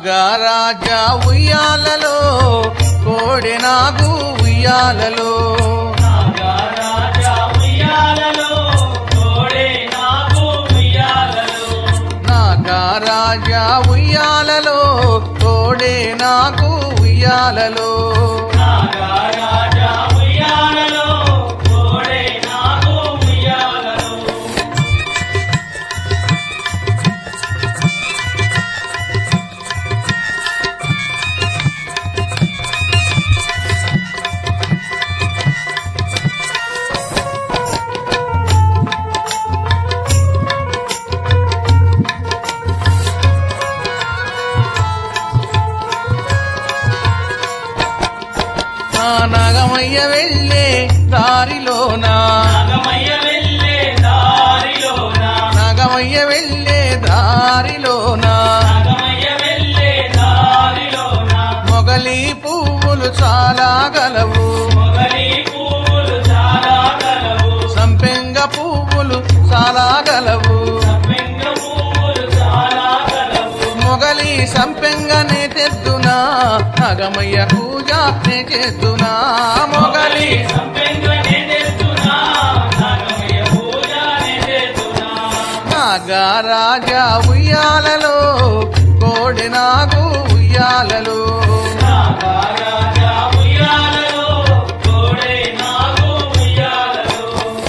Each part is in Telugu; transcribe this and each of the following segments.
నాగరాజా ఉయ్యాలలో కోడి నాగు ఉయ్యాలలో నాగరాజా ఉయ్యాలలో కోడే నాకు ఉయ్యాలలో నాగరాజా ఉయ్యాలలో కోడే నాగు ఉయ్యాలలో నాగరాజా ఉయ్యాలలో కోడే నాకు ఉయ్యాలలో నా నాగమయ్య వెళ్ళే దారిలోనా నాగమయ్య వెళ్ళే దారిలోన నాగమయ్య వెళ్ళే దారిలోనా నాగమయ్య వెళ్ళే దారిలోన మొగలి పువ్వులు చాలా గలవు మొగలి పువ్వులు చాలా కలవు సంపెంగ పువ్వులు చాలా గలవు సంపెంగ పువ్వులు చాలా కలవు మొగలి సంపెంగనే తెద్దునా నాగమయ్య పూజ నే చేద్దునా మొగలి సంపెంగనే తెస్తున్నా నాగమయ్య పూజనే చేస్తున్నా నాగరాజా ఉయ్యాలలో కోడి నాగు ఉయ్యాలలో నాగరాజా ఉయ్యాలలో కోడే నాగు ఉయ్యాలలో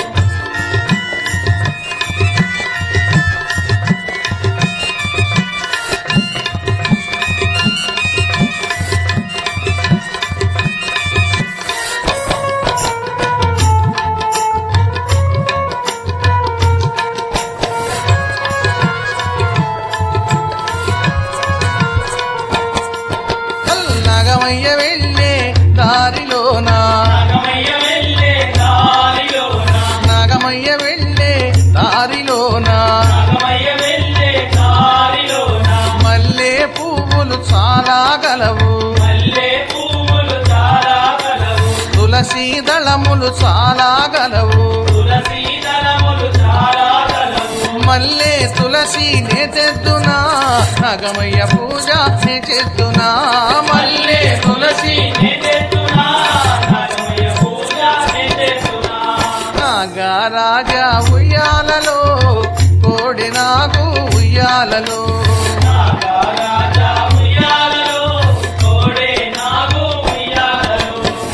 నాగమయ్య వెళ్ళే దారిలోనా నాగమయ్య వెళ్ళే దారిలోన నాగమయ్య వెళ్ళే దారిలోనా నాగమయ్య వెళ్ళే దారిలోన మల్లె పువ్వులు చాలా గలవు మల్లె పువ్వులు చాలా కలవు తులసి దళములు చాలా గలవు తులసి దళములు చాలా కలవు మల్లె తులసి నే తెద్దునా నాగమయ్య పూజ నే చేద్దునా మల్లె తులసి నేతెత్తునా నాగమయ్య పూజ నేతెత్తునా నాగరాజా ఉయ్యాలలో కోడి నాగు ఉయ్యాలలో నాగరాజా ఉయ్యాలలో కోడే నాగు ఉయ్యాలలో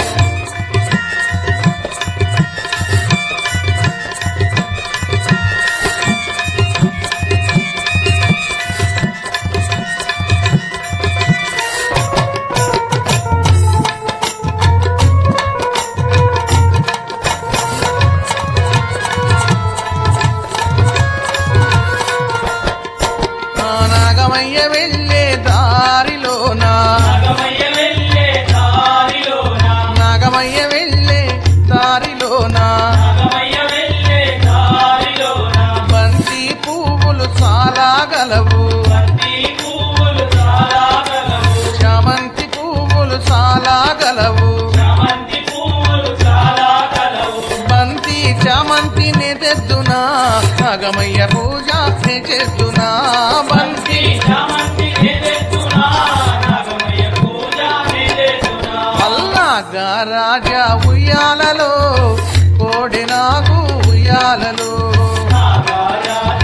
ఆ నాగమయ్య వెళ్ళే దారిలోనా నాగమయ్య వెళ్ళే దారిలోన నాగమయ్య వెళ్ళే దారిలోనా నాగమయ్య వెళ్ళే దారిలోన బంతి పువ్వులు చాలా గలవు బంతి పువ్వులు చాలా కలవు చామంతి పువ్వులు చాలా గలవు చామంతి పువ్వులు చాలా కలవు బంతి చామంతి నే తెద్దునా నాగమయ్య పూజ నే చేద్దునా బంతి బంతి చామంతి నేతెత్తునా నాగమయ్య పూజ నేతెత్తునా అల్లాగా రాజా ఉయ్యాలలో కోడి నాగు ఉయ్యాలలో నాగరాజ